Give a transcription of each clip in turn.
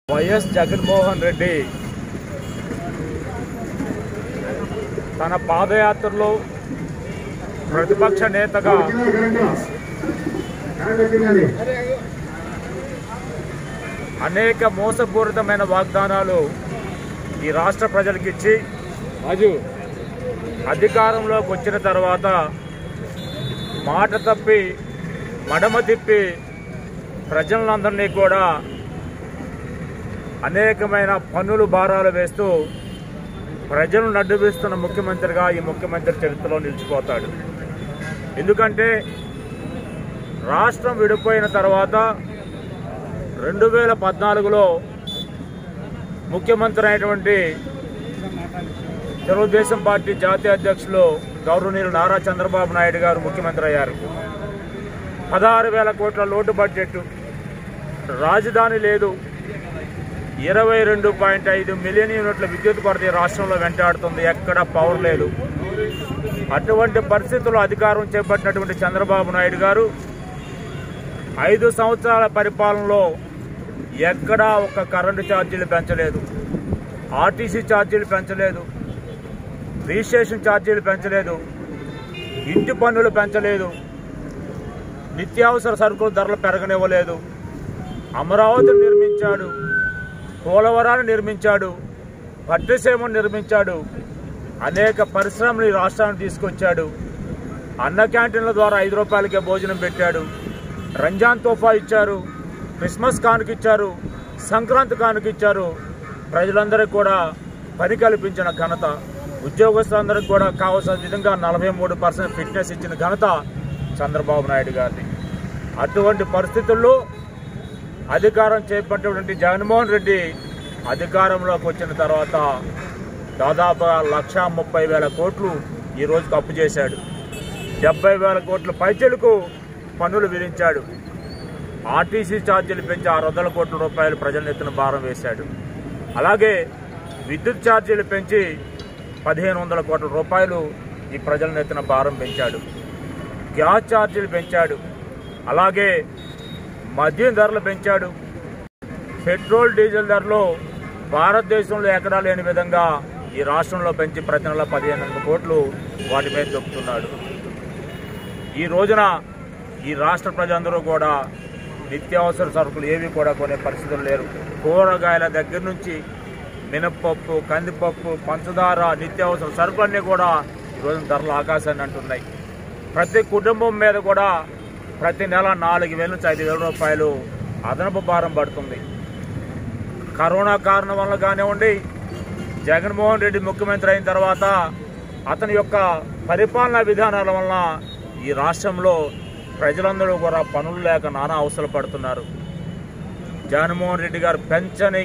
YS Jaganmohan Reddy తన పాదయాత్రలో ప్రతిపక్ష నేతగా అనేక మోసపూరితమైన వాగ్దానాలు ఈ రాష్ట్ర ప్రజలకు ఇచ్చి రాజు అధికారంలోకి వచ్చిన తర్వాత మాట తప్పి మడమ తిప్పి ప్రజలందరినీ కూడా అనేకమైన పన్నులు భారాలు వేస్తూ ప్రజలను నడ్డువేస్తున్న ముఖ్యమంత్రిగా ఈ ముఖ్యమంత్రి చరిత్రలో నిలిచిపోతాడు ఎందుకంటే రాష్ట్రం విడిపోయిన తర్వాత రెండు వేల పద్నాలుగులో ముఖ్యమంత్రి అయినటువంటి తెలుగుదేశం పార్టీ జాతీయ అధ్యక్షులు గౌరవనీయులు నారా చంద్రబాబు నాయుడు గారు ముఖ్యమంత్రి అయ్యారు పదహారు వేల కోట్ల లోటు బడ్జెట్ రాజధాని లేదు ఇరవై రెండు పాయింట్ ఐదు మిలియన్ యూనిట్ల విద్యుత్ కొరత ఈ రాష్ట్రంలో వెంటాడుతుంది ఎక్కడ పవర్ లేదు అటువంటి పరిస్థితుల్లో అధికారం చేపట్టినటువంటి చంద్రబాబు నాయుడు గారు ఐదు సంవత్సరాల పరిపాలనలో ఎక్కడా ఒక కరెంటు ఛార్జీలు పెంచలేదు ఆర్టీసీ ఛార్జీలు పెంచలేదు రిజిస్ట్రేషన్ ఛార్జీలు పెంచలేదు ఇంటి పన్నులు పెంచలేదు నిత్యావసర సరుకుల ధరలు పెరగనివ్వలేదు అమరావతిని నిర్మించాడు పోలవరాన్ని నిర్మించాడు పట్టిసీమను నిర్మించాడు అనేక పరిశ్రమలు ఈ రాష్ట్రానికి తీసుకొచ్చాడు అన్న క్యాంటీన్ల ద్వారా ఐదు రూపాయలకే భోజనం పెట్టాడు రంజాన్ తోఫా ఇచ్చారు క్రిస్మస్ కానుక ఇచ్చారు సంక్రాంతి కానుక ఇచ్చారు ప్రజలందరికీ కూడా పని కల్పించిన ఘనత ఉద్యోగస్తులందరికీ కూడా కావాల్సిన విధంగా నలభై మూడు పర్సెంట్ ఫిట్నెస్ ఇచ్చిన ఘనత చంద్రబాబు నాయుడు గారిది అటువంటి పరిస్థితుల్లో అధికారం చేపట్టినటువంటి జగన్మోహన్ రెడ్డి అధికారంలోకి వచ్చిన తర్వాత దాదాపుగా లక్ష ముప్పై వేల కోట్లు ఈ రోజుకు అప్పు చేశాడు డెబ్బై వేల కోట్ల పైచలకు పన్నులు విధించాడు ఆర్టీసీ ఛార్జీలు పెంచి ఆరు వందల కోట్ల రూపాయలు ప్రజల ఎత్తున భారం వేశాడు అలాగే విద్యుత్ ఛార్జీలు పెంచి పదిహేను వందల కోట్ల రూపాయలు ఈ ప్రజల ఎత్తున భారం పెంచాడు గ్యాస్ ఛార్జీలు పెంచాడు అలాగే మద్యం ధరలు పెంచాడు పెట్రోల్ డీజిల్ ధరలు భారతదేశంలో ఎక్కడా లేని విధంగా ఈ రాష్ట్రంలో పెంచి ప్రతి నెల పదిహేను వందల కోట్లు వాటి మీద దొక్కుతున్నాడు ఈ రోజున ఈ రాష్ట్ర ప్రజలందరూ కూడా నిత్యావసర సరుకులు ఏవి కూడా కొనే పరిస్థితులు లేరు కూరగాయల దగ్గర నుంచి మినప్పప్పు కందిపప్పు పంచదార నిత్యావసర సరుకులన్నీ కూడా ఈరోజు ధరలు ఆకాశాన్ని అంటున్నాయి ప్రతి కుటుంబం మీద కూడా ప్రతి నెల నాలుగు వేల నుంచి ఐదు వేల రూపాయలు అదనపు భారం పడుతుంది కరోనా కారణం వల్ల కానివ్వండి జగన్మోహన్ రెడ్డి ముఖ్యమంత్రి అయిన తర్వాత అతని యొక్క పరిపాలనా విధానాల వలన ఈ రాష్ట్రంలో ప్రజలందరూ కూడా పనులు లేక నానా అవసరం పడుతున్నారు జగన్మోహన్ రెడ్డి గారు పెంచని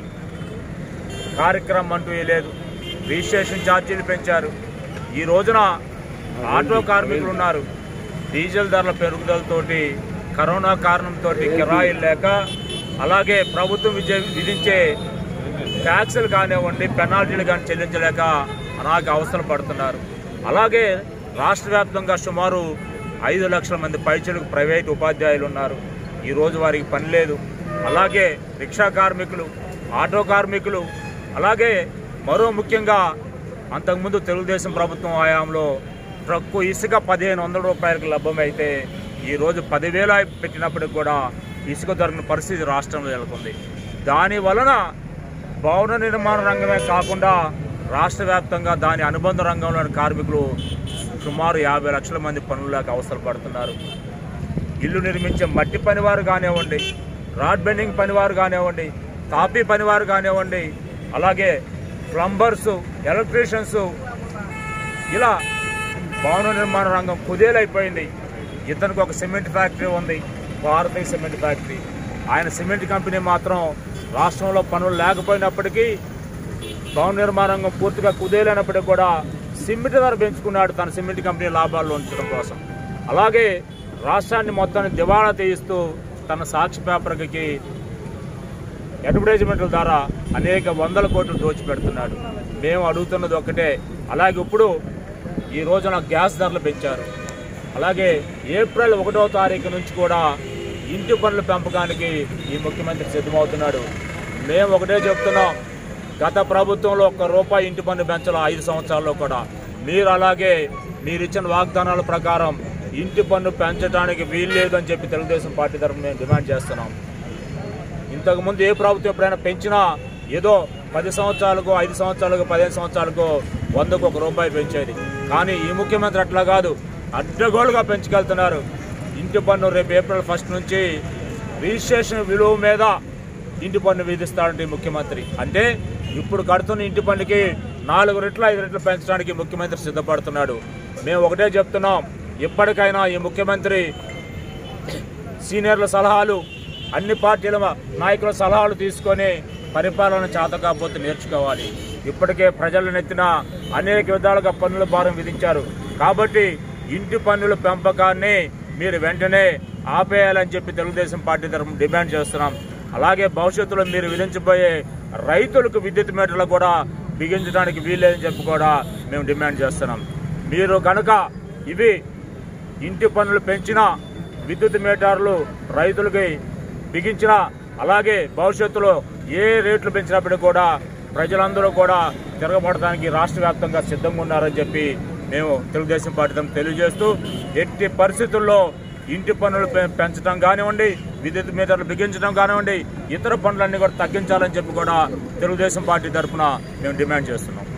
కార్యక్రమం అంటూ ఏ లేదు రిజిస్ట్రేషన్ ఛార్జీలు పెంచారు ఈ రోజున ఆటో కార్మికులు ఉన్నారు డీజిల్ ధరల పెరుగుదలతోటి కరోనా కారణంతో కిరాయిలు లేక అలాగే ప్రభుత్వం విజయ విధించే ట్యాక్సులు కానివ్వండి పెనాల్టీలు కానీ చెల్లించలేక అనేక అవసరం పడుతున్నారు అలాగే రాష్ట్ర వ్యాప్తంగా సుమారు ఐదు లక్షల మంది పైచలకు ప్రైవేట్ ఉపాధ్యాయులు ఉన్నారు ఈ రోజు వారికి పని లేదు అలాగే రిక్షా కార్మికులు ఆటో కార్మికులు అలాగే మరో ముఖ్యంగా అంతకుముందు తెలుగుదేశం ప్రభుత్వం హయాంలో ట్రక్కు ఇసుక పదిహేను వందల రూపాయలకు లభ్యమైతే ఈరోజు పదివేల పెట్టినప్పటికి కూడా ఇసుక దొరికిన పరిస్థితి రాష్ట్రంలో నెలకొంది దాని వలన భవన నిర్మాణ రంగమే కాకుండా రాష్ట్ర వ్యాప్తంగా దాని అనుబంధ రంగంలోని కార్మికులు సుమారు యాభై లక్షల మంది పనులకు అవసరపడుతున్నారు ఇల్లు నిర్మించే మట్టి పనివారు కానివ్వండి రాడ్ బెండింగ్ పనివారు కానివ్వండి తాపీ పనివారు కానివ్వండి అలాగే ప్లంబర్స్ ఎలక్ట్రీషియన్స్ ఇలా భవన నిర్మాణ రంగం కుదేలైపోయింది ఇతనికి ఒక సిమెంట్ ఫ్యాక్టరీ ఉంది భారతీయ సిమెంట్ ఫ్యాక్టరీ ఆయన సిమెంట్ కంపెనీ మాత్రం రాష్ట్రంలో పనులు లేకపోయినప్పటికీ భవన నిర్మాణ రంగం పూర్తిగా కుదేలైనప్పటికీ కూడా సిమెంట్ ధర పెంచుకున్నాడు తన సిమెంట్ కంపెనీ లాభాల్లో ఉంచడం కోసం అలాగే రాష్ట్రాన్ని మొత్తాన్ని దివాళా తీయిస్తూ తన సాక్షి పేపర్కి అడ్వర్టైజ్మెంట్ల ద్వారా అనేక వందల కోట్లు దోచిపెడుతున్నాడు మేము అడుగుతున్నది ఒకటే అలాగే ఇప్పుడు ఈ రోజున గ్యాస్ ధరలు పెంచారు అలాగే ఏప్రిల్ ఒకటో తారీఖు నుంచి కూడా ఇంటి పనుల పెంపకానికి ఈ ముఖ్యమంత్రి సిద్ధమవుతున్నాడు మేము ఒకటే చెప్తున్నాం గత ప్రభుత్వంలో ఒక్క రూపాయి ఇంటి పన్ను పెంచాలి ఐదు సంవత్సరాల్లో కూడా మీరు అలాగే మీరు ఇచ్చిన వాగ్దానాల ప్రకారం ఇంటి పన్ను పెంచడానికి వీల్లేదు అని చెప్పి తెలుగుదేశం పార్టీ తరఫున మేము డిమాండ్ చేస్తున్నాం ఇంతకుముందు ఏ ప్రభుత్వం ఎప్పుడైనా పెంచినా ఏదో పది సంవత్సరాలకు ఐదు సంవత్సరాలకు పదిహేను సంవత్సరాలకు వందకు ఒక రూపాయి పెంచేది కానీ ఈ ముఖ్యమంత్రి అట్లా కాదు అడ్డగోలుగా పెంచుకెళ్తున్నారు ఇంటి పన్ను రేపు ఏప్రిల్ ఫస్ట్ నుంచి రిజిస్ట్రేషన్ విలువ మీద ఇంటి పన్ను విధిస్తాడంటే ఈ ముఖ్యమంత్రి అంటే ఇప్పుడు కడుతున్న ఇంటి పన్నుకి నాలుగు రెట్లు ఐదు రెట్లు పెంచడానికి ముఖ్యమంత్రి సిద్ధపడుతున్నాడు మేము ఒకటే చెప్తున్నాం ఇప్పటికైనా ఈ ముఖ్యమంత్రి సీనియర్ల సలహాలు అన్ని పార్టీల నాయకుల సలహాలు తీసుకొని పరిపాలన చేత కాకపోతే నేర్చుకోవాలి ఇప్పటికే ప్రజల నెత్తిన అనేక విధాలుగా పన్నుల భారం విధించారు కాబట్టి ఇంటి పన్నుల పెంపకాన్ని మీరు వెంటనే ఆపేయాలని చెప్పి తెలుగుదేశం పార్టీ తరఫున డిమాండ్ చేస్తున్నాం అలాగే భవిష్యత్తులో మీరు విధించబోయే రైతులకు విద్యుత్ మీటర్లు కూడా బిగించడానికి వీల్లేదని చెప్పి కూడా మేము డిమాండ్ చేస్తున్నాం మీరు కనుక ఇవి ఇంటి పన్నులు పెంచిన విద్యుత్ మీటర్లు రైతులకి బిగించిన అలాగే భవిష్యత్తులో ఏ రేట్లు పెంచినప్పటికీ కూడా ప్రజలందరూ కూడా తిరగబడడానికి రాష్ట్ర వ్యాప్తంగా సిద్ధంగా ఉన్నారని చెప్పి మేము తెలుగుదేశం పార్టీ తరఫున తెలియజేస్తూ ఎట్టి పరిస్థితుల్లో ఇంటి పన్నులు పె- పెంచడం కానివ్వండి విద్యుత్ మీటర్లు బిగించడం కానివ్వండి ఇతర పనులన్నీ కూడా తగ్గించాలని చెప్పి కూడా తెలుగుదేశం పార్టీ తరఫున మేము డిమాండ్ చేస్తున్నాం